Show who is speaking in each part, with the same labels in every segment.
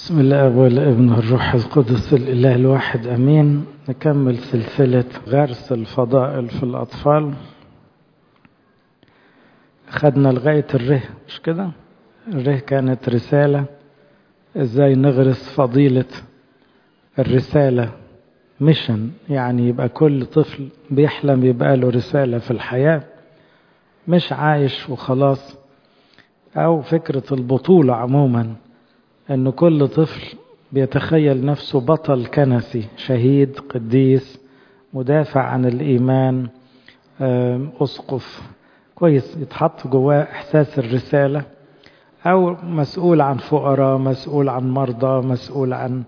Speaker 1: بسم الله والابن الروح القدس الإله الواحد أمين نكمل سلسلة غرس الفضائل في الأطفال خدنا لغاية الره مش كده الره كانت رسالة ازاي نغرس فضيلة الرسالة ميشن يعني يبقى كل طفل بيحلم يبقى له رسالة في الحياة مش عايش وخلاص أو فكرة البطولة عموما أن كل طفل بيتخيل نفسه بطل كنسي شهيد قديس مدافع عن الإيمان أسقف كويس يتحط جواه إحساس الرسالة أو مسؤول عن فقراء مسؤول عن مرضى مسؤول عن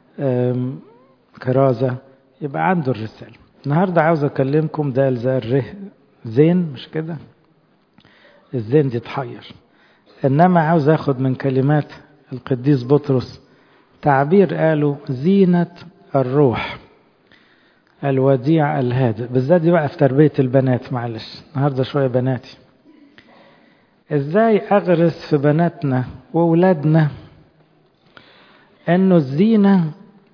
Speaker 1: كرازة يبقى عنده الرسالة النهاردة عاوز أكلمكم ده زي الره زين مش كده الزين دي تحير إنما عاوز أخد من كلمات القديس بطرس تعبير قالوا زينة الروح الوديع الهادئ بالذات دي بقى في تربية البنات معلش النهاردة شوية بناتي ازاي اغرس في بناتنا واولادنا انه الزينة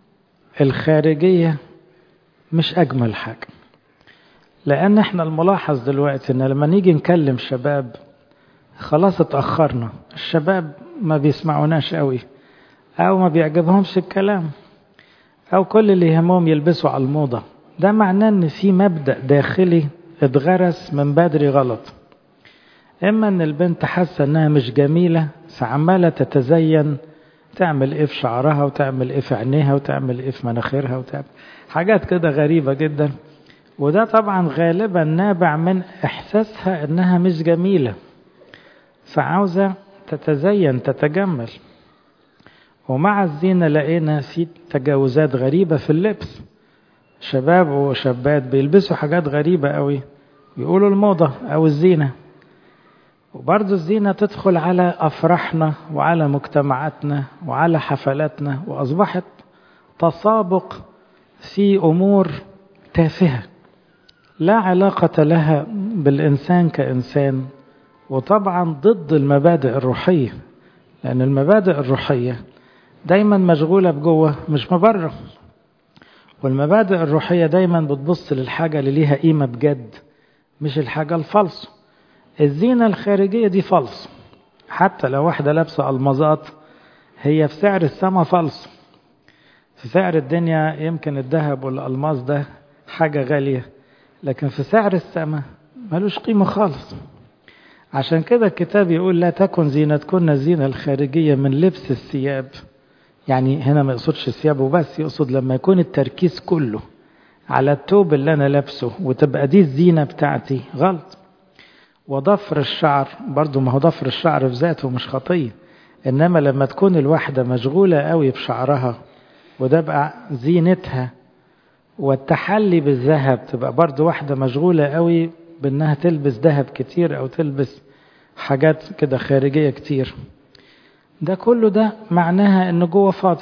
Speaker 1: الخارجية مش اجمل حاجة لان احنا الملاحظ دلوقتي ان لما نيجي نكلم شباب خلاص اتأخرنا الشباب ما بيسمعوناش قوي او ما بيعجبهمش الكلام او كل اللي يهمهم يلبسوا على الموضة ده معناه ان في مبدأ داخلي اتغرس من بدري غلط اما ان البنت حاسة انها مش جميلة فعمالة تتزين تعمل ايه في شعرها وتعمل ايه في عينيها وتعمل ايه في مناخيرها وتعمل حاجات كده غريبة جدا وده طبعا غالبا نابع من احساسها انها مش جميلة فعاوزة تتزين تتجمل ومع الزينة لقينا في تجاوزات غريبة في اللبس شباب وشابات بيلبسوا حاجات غريبة قوي يقولوا الموضة أو الزينة وبرضه الزينة تدخل على أفراحنا وعلى مجتمعاتنا وعلى حفلاتنا وأصبحت تسابق في أمور تافهة لا علاقة لها بالإنسان كإنسان وطبعا ضد المبادئ الروحية لأن المبادئ الروحية دايما مشغولة بجوه مش مبره والمبادئ الروحية دايما بتبص للحاجة اللي ليها قيمة بجد مش الحاجة الفلس الزينة الخارجية دي فلس حتى لو واحدة لابسة المظات هي في سعر السما فلس في سعر الدنيا يمكن الذهب والألماس ده حاجة غالية لكن في سعر السما ملوش قيمة خالص عشان كده الكتاب يقول لا تكن زينتكن الزينة الخارجية من لبس الثياب يعني هنا ما يقصدش الثياب وبس يقصد لما يكون التركيز كله على التوب اللي أنا لابسه وتبقى دي الزينة بتاعتي غلط وضفر الشعر برضو ما هو ضفر الشعر في ذاته مش خطية إنما لما تكون الواحدة مشغولة قوي بشعرها وده بقى زينتها والتحلي بالذهب تبقى برضو واحدة مشغولة قوي بأنها تلبس ذهب كتير أو تلبس حاجات كده خارجية كتير ده كله ده معناها أنه جوه فاضي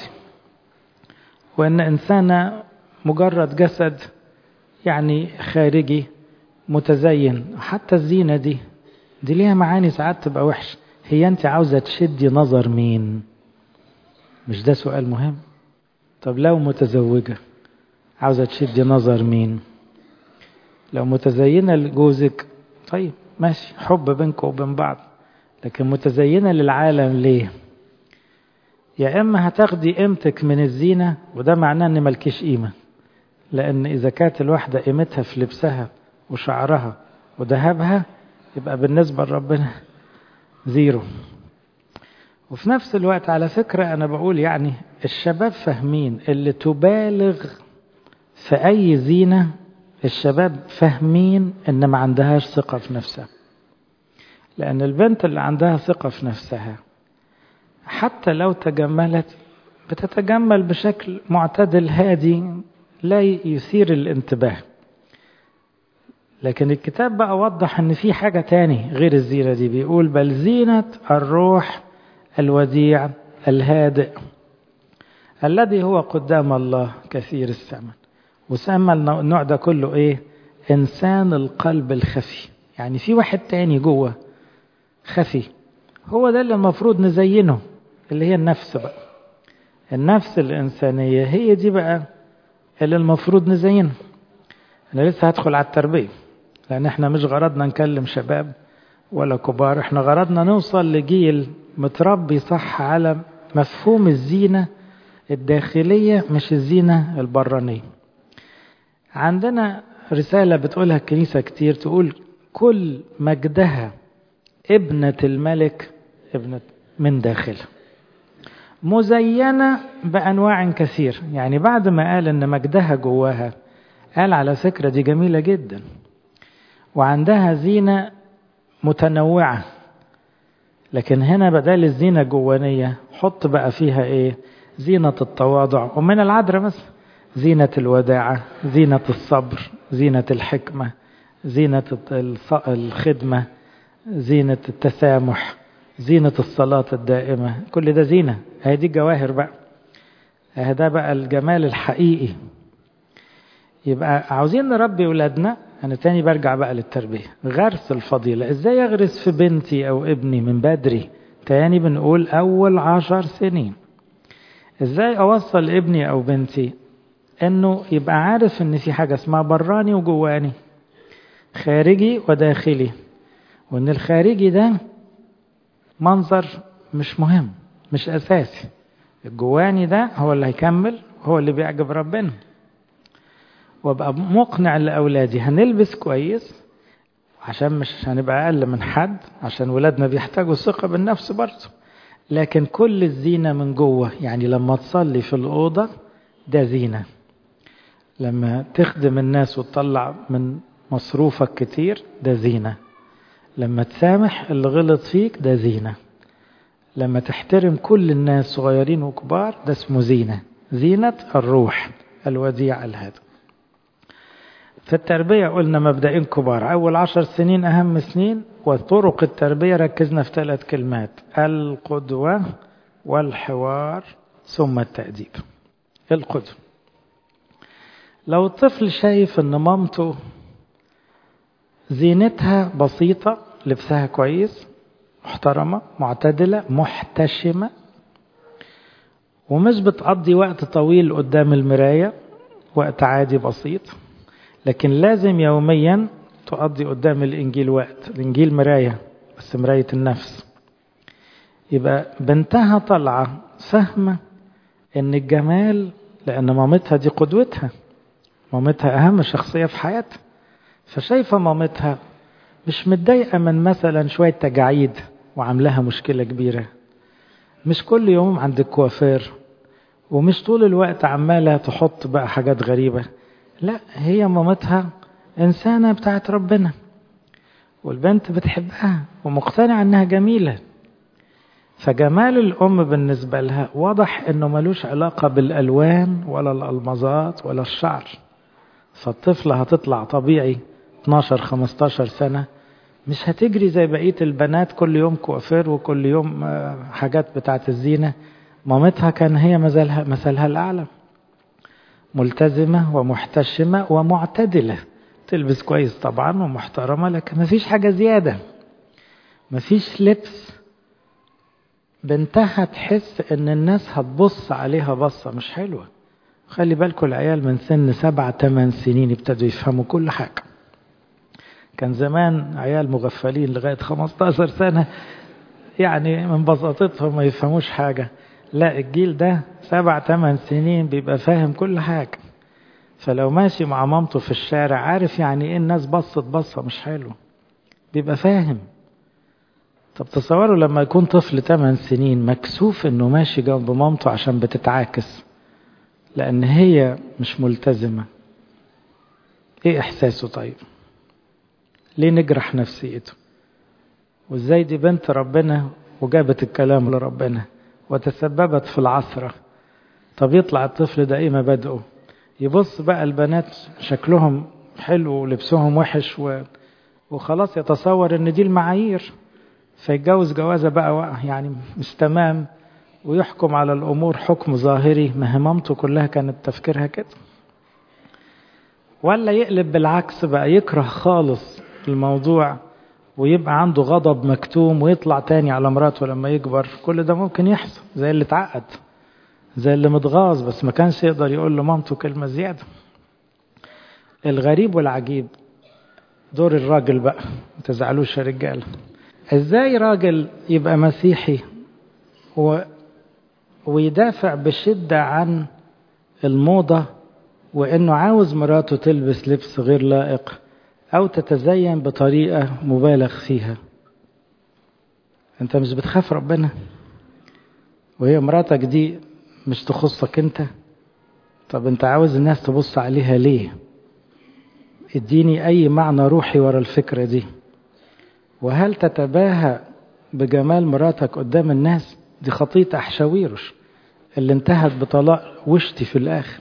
Speaker 1: وأن إنسانة مجرد جسد يعني خارجي متزين حتى الزينة دي دي ليها معاني ساعات تبقى وحش هي أنت عاوزة تشدي نظر مين مش ده سؤال مهم طب لو متزوجة عاوزة تشدي نظر مين لو متزينة لجوزك طيب ماشي حب بينكم وبين بعض لكن متزينة للعالم ليه يا إما هتاخدي قيمتك من الزينة وده معناه إن ملكيش قيمة لأن إذا كانت الواحدة قيمتها في لبسها وشعرها وذهبها يبقى بالنسبة لربنا زيرو وفي نفس الوقت على فكرة أنا بقول يعني الشباب فاهمين اللي تبالغ في أي زينة الشباب فاهمين ان ما عندهاش ثقة في نفسها لأن البنت اللي عندها ثقة في نفسها حتى لو تجملت بتتجمل بشكل معتدل هادي لا يثير الانتباه لكن الكتاب بقى وضح ان في حاجة تاني غير الزينة دي بيقول بل زينة الروح الوديع الهادئ الذي هو قدام الله كثير الثمن وسمى النوع ده كله ايه انسان القلب الخفي يعني في واحد تاني جوه خفي هو ده اللي المفروض نزينه اللي هي النفس بقى النفس الإنسانية هي دي بقى اللي المفروض نزينها أنا لسه هدخل على التربية لأن احنا مش غرضنا نكلم شباب ولا كبار احنا غرضنا نوصل لجيل متربي صح على مفهوم الزينة الداخلية مش الزينة البرانية عندنا رسالة بتقولها الكنيسة كتير تقول كل مجدها ابنة الملك ابنة من داخلها مزينة بأنواع كثير يعني بعد ما قال إن مجدها جواها قال على فكرة دي جميلة جدا وعندها زينة متنوعة لكن هنا بدل الزينة الجوانية حط بقى فيها ايه زينة التواضع ومن العذراء مثلا زينة الوداعة زينة الصبر زينة الحكمة زينة الخدمة زينة التسامح زينة الصلاة الدائمة كل ده زينة هذه جواهر بقى هذا بقى الجمال الحقيقي يبقى عاوزين نربي ولادنا أنا تاني برجع بقى للتربية غرس الفضيلة إزاي أغرس في بنتي أو ابني من بدري تاني بنقول أول عشر سنين إزاي أوصل ابني أو بنتي إنه يبقى عارف إن في حاجة اسمها براني وجواني خارجي وداخلي وإن الخارجي ده منظر مش مهم مش أساسي الجواني ده هو اللي هيكمل هو اللي بيعجب ربنا وابقى مقنع لأولادي هنلبس كويس عشان مش هنبقى أقل من حد عشان ولادنا بيحتاجوا ثقة بالنفس برضه لكن كل الزينة من جوه يعني لما تصلي في الأوضة ده زينة لما تخدم الناس وتطلع من مصروفك كتير ده زينة لما تسامح اللي غلط فيك ده زينة لما تحترم كل الناس صغيرين وكبار ده اسمه زينة زينة الروح الوديع الهدى في التربية قلنا مبدئين كبار أول عشر سنين أهم سنين وطرق التربية ركزنا في ثلاث كلمات القدوة والحوار ثم التأديب القدوة لو الطفل شايف أن مامته زينتها بسيطة لبسها كويس محترمة معتدلة محتشمة ومش بتقضي وقت طويل قدام المراية وقت عادي بسيط لكن لازم يوميا تقضي قدام الإنجيل وقت الإنجيل مراية بس مراية النفس يبقى بنتها طالعة فاهمة إن الجمال لأن مامتها دي قدوتها مامتها أهم شخصية في حياتها فشايفة مامتها مش متضايقة من مثلا شوية تجاعيد وعاملاها مشكلة كبيرة مش كل يوم عند الكوافير ومش طول الوقت عمالة تحط بقى حاجات غريبة لا هي مامتها إنسانة بتاعت ربنا والبنت بتحبها ومقتنعة إنها جميلة فجمال الأم بالنسبة لها واضح إنه ملوش علاقة بالألوان ولا الألمظات ولا الشعر فالطفلة هتطلع طبيعي 12-15 سنة مش هتجري زي بقية البنات كل يوم كوافير وكل يوم حاجات بتاعت الزينة مامتها كان هي مثلها مثلها الأعلى ملتزمة ومحتشمة ومعتدلة تلبس كويس طبعا ومحترمة لكن مفيش حاجة زيادة مفيش لبس بنتها تحس ان الناس هتبص عليها بصة مش حلوة خلي بالكم العيال من سن سبعة تمن سنين يبتدوا يفهموا كل حاجة كان زمان عيال مغفلين لغاية 15 سنة يعني من بساطتهم ما يفهموش حاجة لا الجيل ده سبع تمن سنين بيبقى فاهم كل حاجة فلو ماشي مع مامته في الشارع عارف يعني ايه الناس بصت بصة مش حلوة بيبقى فاهم طب تصوروا لما يكون طفل 8 سنين مكسوف انه ماشي جنب مامته عشان بتتعاكس لان هي مش ملتزمة ايه احساسه طيب ليه نجرح نفسيته وازاي دي بنت ربنا وجابت الكلام لربنا وتسببت في العثرة طب يطلع الطفل ده ايه مبادئه يبص بقى البنات شكلهم حلو ولبسهم وحش و... وخلاص يتصور ان دي المعايير فيتجوز جوازة بقى يعني مش تمام ويحكم على الأمور حكم ظاهري ما همامته كلها كانت تفكيرها كده ولا يقلب بالعكس بقى يكره خالص الموضوع ويبقى عنده غضب مكتوم ويطلع تاني على مراته لما يكبر كل ده ممكن يحصل زي اللي اتعقد زي اللي متغاظ بس ما كانش يقدر يقول لمامته كلمة زيادة الغريب والعجيب دور الراجل بقى ما تزعلوش يا رجاله ازاي راجل يبقى مسيحي و... ويدافع بشدة عن الموضة وانه عاوز مراته تلبس لبس غير لائق او تتزين بطريقة مبالغ فيها انت مش بتخاف ربنا وهي مراتك دي مش تخصك انت طب انت عاوز الناس تبص عليها ليه اديني اي معنى روحي ورا الفكرة دي وهل تتباهى بجمال مراتك قدام الناس دي خطية أحشاويرش اللي انتهت بطلاق وشتي في الآخر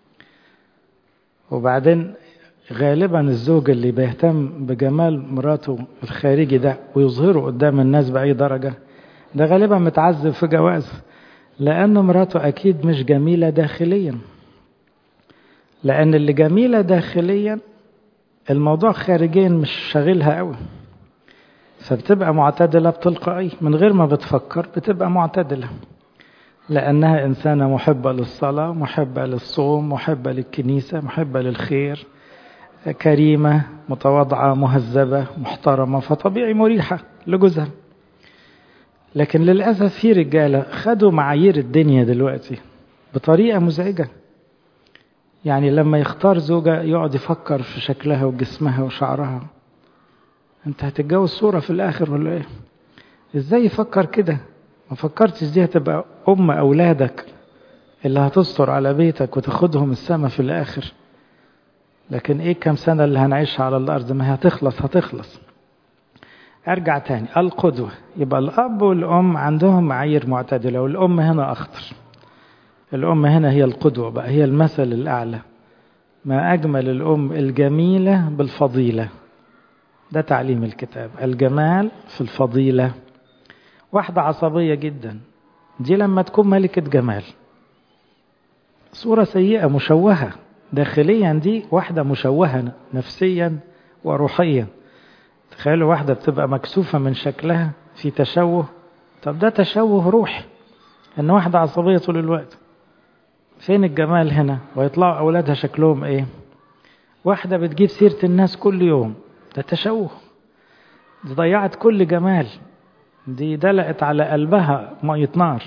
Speaker 1: وبعدين غالبا الزوج اللي بيهتم بجمال مراته الخارجي ده ويظهره قدام الناس بأي درجة ده غالبا متعذب في جواز لأن مراته أكيد مش جميلة داخليا لأن اللي جميلة داخليا الموضوع خارجيا مش شاغلها قوي فبتبقى معتدلة بتلقائي من غير ما بتفكر بتبقى معتدلة لأنها إنسانة محبة للصلاة محبة للصوم محبة للكنيسة محبة للخير كريمة متواضعة مهذبة محترمة فطبيعي مريحة لجوزها لكن للأسف في رجالة خدوا معايير الدنيا دلوقتي بطريقة مزعجة يعني لما يختار زوجة يقعد يفكر في شكلها وجسمها وشعرها انت هتتجوز صورة في الاخر ولا ايه ازاي يفكر كده ما فكرتش دي هتبقى ام اولادك اللي هتستر على بيتك وتاخدهم السما في الاخر لكن ايه كم سنة اللي هنعيشها على الارض ما هي هتخلص هتخلص ارجع تاني القدوة يبقى الاب والام عندهم معايير معتدلة والام هنا اخطر الام هنا هي القدوة بقى هي المثل الاعلى ما اجمل الام الجميلة بالفضيلة ده تعليم الكتاب الجمال في الفضيلة واحدة عصبية جدا دي لما تكون ملكة جمال صورة سيئة مشوهة داخليا دي واحدة مشوهة نفسيا وروحيا تخيلوا واحدة بتبقى مكسوفة من شكلها في تشوه طب ده تشوه روحي ان واحدة عصبية طول الوقت فين الجمال هنا ويطلعوا اولادها شكلهم ايه واحدة بتجيب سيرة الناس كل يوم ده تشوه دي ضيعت كل جمال دي دلقت على قلبها مية نار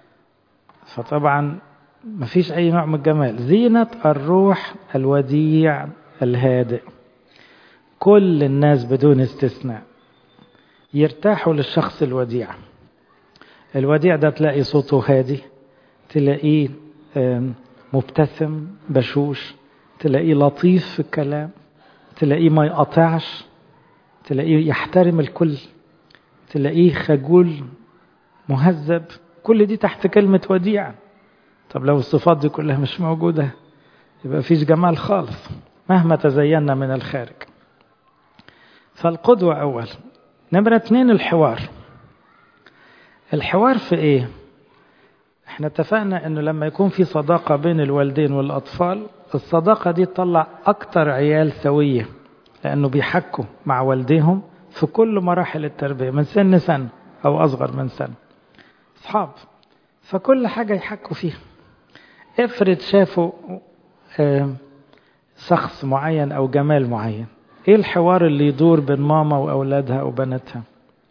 Speaker 1: فطبعا مفيش أي نوع من الجمال زينة الروح الوديع الهادئ كل الناس بدون استثناء يرتاحوا للشخص الوديع الوديع ده تلاقي صوته هادي تلاقيه مبتسم بشوش تلاقيه لطيف في الكلام تلاقيه ما يقطعش تلاقيه يحترم الكل تلاقيه خجول مهذب كل دي تحت كلمة وديع طب لو الصفات دي كلها مش موجودة يبقى فيش جمال خالص مهما تزينا من الخارج فالقدوة أول نمرة اتنين الحوار الحوار في ايه احنا اتفقنا انه لما يكون في صداقة بين الوالدين والاطفال الصداقة دي تطلع اكتر عيال سوية لانه بيحكوا مع والديهم في كل مراحل التربية من سن سنة او اصغر من سنة اصحاب فكل حاجة يحكوا فيها افرض شافوا شخص معين او جمال معين ايه الحوار اللي يدور بين ماما واولادها او بناتها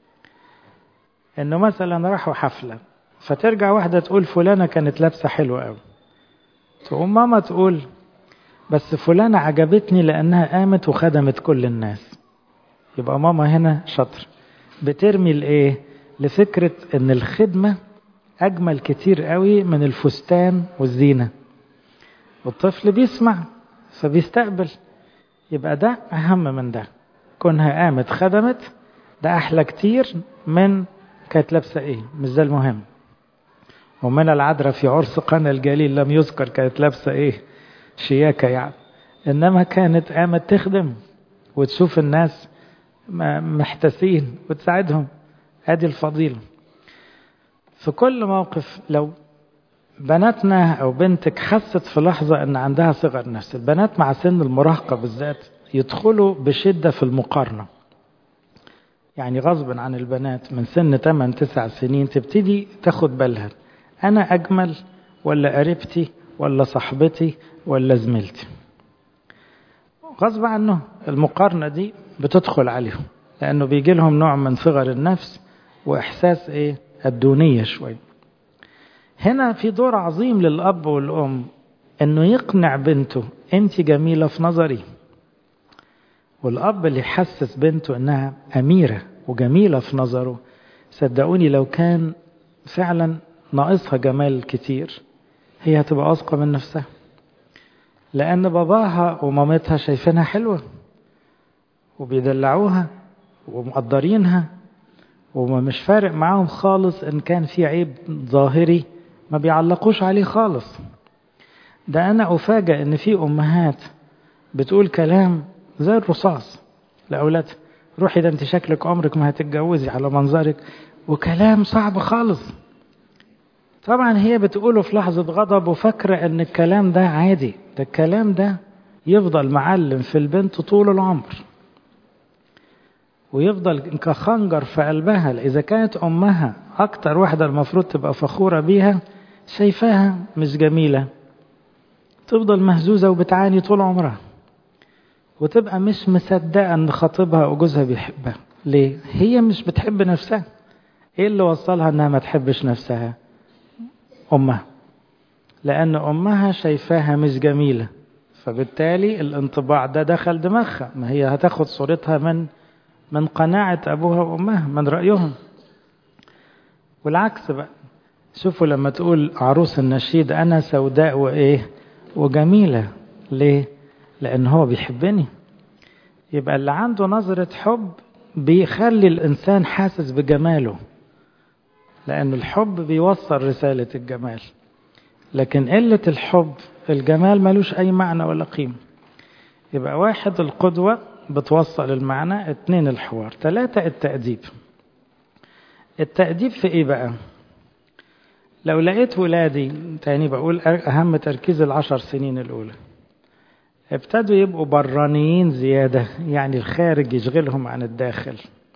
Speaker 1: انه مثلا راحوا حفله فترجع واحده تقول فلانه كانت لابسه حلوه قوي تقوم ماما تقول بس فلانه عجبتني لانها قامت وخدمت كل الناس يبقى ماما هنا شاطر بترمي الايه لفكره ان الخدمه اجمل كتير قوي من الفستان والزينه والطفل بيسمع فبيستقبل يبقى ده اهم من ده كونها قامت خدمت ده احلى كتير من كانت لابسه ايه مش ده المهم ومن العذراء في عرس قنا الجليل لم يذكر كانت لابسه ايه شياكه يعني انما كانت قامت تخدم وتشوف الناس محتسين وتساعدهم ادي الفضيله في كل موقف لو بناتنا او بنتك حست في لحظه ان عندها صغر نفس البنات مع سن المراهقه بالذات يدخلوا بشده في المقارنه يعني غصبا عن البنات من سن 8 9 سنين تبتدي تاخد بالها انا اجمل ولا قريبتي ولا صاحبتي ولا زميلتي غصب عنه المقارنة دي بتدخل عليهم لأنه بيجي لهم نوع من صغر النفس وإحساس إيه الدونية شوي هنا في دور عظيم للأب والأم إنه يقنع بنته أنت جميلة في نظري والأب اللي يحسس بنته إنها أميرة وجميلة في نظره صدقوني لو كان فعلا ناقصها جمال كتير هي هتبقى واثقة من نفسها لأن باباها ومامتها شايفينها حلوة وبيدلعوها ومقدرينها ومش فارق معاهم خالص إن كان في عيب ظاهري ما بيعلقوش عليه خالص ده أنا أفاجأ إن في أمهات بتقول كلام زي الرصاص لأولادها روحي ده أنت شكلك عمرك ما هتتجوزي على منظرك وكلام صعب خالص طبعا هي بتقوله في لحظة غضب وفاكرة ان الكلام ده عادي ده الكلام ده يفضل معلم في البنت طول العمر ويفضل كخنجر في قلبها إذا كانت أمها أكتر واحدة المفروض تبقى فخورة بيها شايفاها مش جميلة تفضل مهزوزة وبتعاني طول عمرها وتبقى مش مصدقة ان خطيبها او جوزها بيحبها ليه هي مش بتحب نفسها ايه اللي وصلها انها ما تحبش نفسها امها لان امها شايفاها مش جميلة فبالتالي الانطباع ده دخل دماغها ما هي هتاخد صورتها من من قناعة ابوها وامها من رأيهم والعكس بقى شوفوا لما تقول عروس النشيد انا سوداء وايه وجميلة ليه لأن هو بيحبني يبقى اللي عنده نظرة حب بيخلي الإنسان حاسس بجماله لأن الحب بيوصل رسالة الجمال لكن قلة الحب الجمال ملوش أي معنى ولا قيمة يبقى واحد القدوة بتوصل المعنى اتنين الحوار تلاتة التأديب التأديب في ايه بقى لو لقيت ولادي تاني بقول أهم تركيز العشر سنين الأولى ابتدوا يبقوا برانيين زيادة يعني الخارج يشغلهم عن الداخل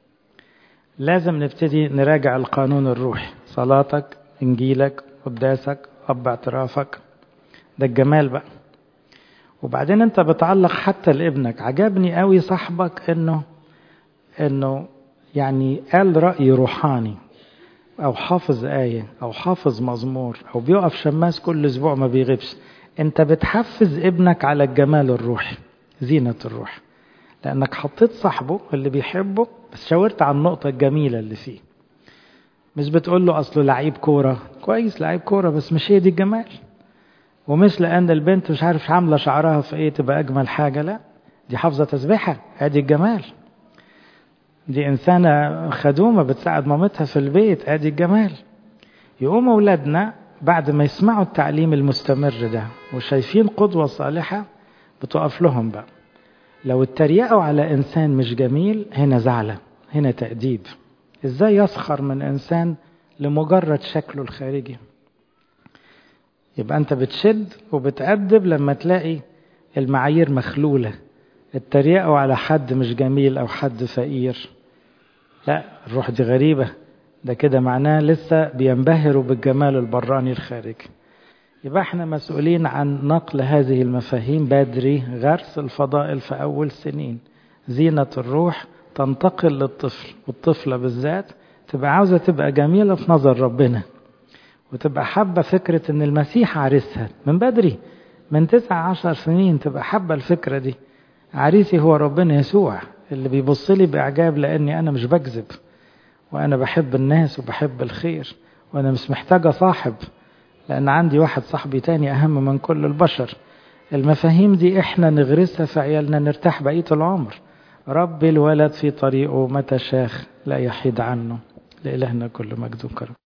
Speaker 1: لازم نبتدي نراجع القانون الروحي صلاتك انجيلك قداسك اب اعترافك ده الجمال بقى وبعدين انت بتعلق حتى لابنك عجبني قوي صاحبك انه انه يعني قال رأي روحاني او حافظ آية او حافظ مزمور او بيقف شماس كل اسبوع ما بيغيبش انت بتحفز ابنك على الجمال الروحي زينة الروح لانك حطيت صاحبه اللي بيحبه بس شاورت على النقطة الجميلة اللي فيه مش بتقول له اصله لعيب كورة كويس لعيب كورة بس مش هي دي الجمال ومش لان البنت مش عارف عاملة شعرها في ايه تبقى اجمل حاجة لا دي حافظة تسبيحة ادي الجمال دي انسانة خدومة بتساعد مامتها في البيت ادي الجمال يقوم اولادنا بعد ما يسمعوا التعليم المستمر ده وشايفين قدوة صالحة بتقف لهم بقى لو اتريقوا على إنسان مش جميل هنا زعلة هنا تأديب إزاي يسخر من إنسان لمجرد شكله الخارجي يبقى أنت بتشد وبتأدب لما تلاقي المعايير مخلولة اتريقوا على حد مش جميل أو حد فقير لا الروح دي غريبة ده كده معناه لسه بينبهروا بالجمال البراني الخارجي يبقى احنا مسؤولين عن نقل هذه المفاهيم بدري غرس الفضائل في أول سنين زينة الروح تنتقل للطفل والطفلة بالذات تبقى عاوزة تبقى جميلة في نظر ربنا وتبقى حابة فكرة ان المسيح عريسها من بدري من تسعة عشر سنين تبقى حابة الفكرة دي عريسي هو ربنا يسوع اللي بيبص لي بإعجاب لأني أنا مش بكذب وأنا بحب الناس وبحب الخير وأنا مش محتاجة صاحب لأن عندي واحد صاحبي تاني أهم من كل البشر المفاهيم دي إحنا نغرسها في عيالنا نرتاح بقية العمر رب الولد في طريقه متى شاخ لا يحيد عنه لإلهنا كل مجد وكرم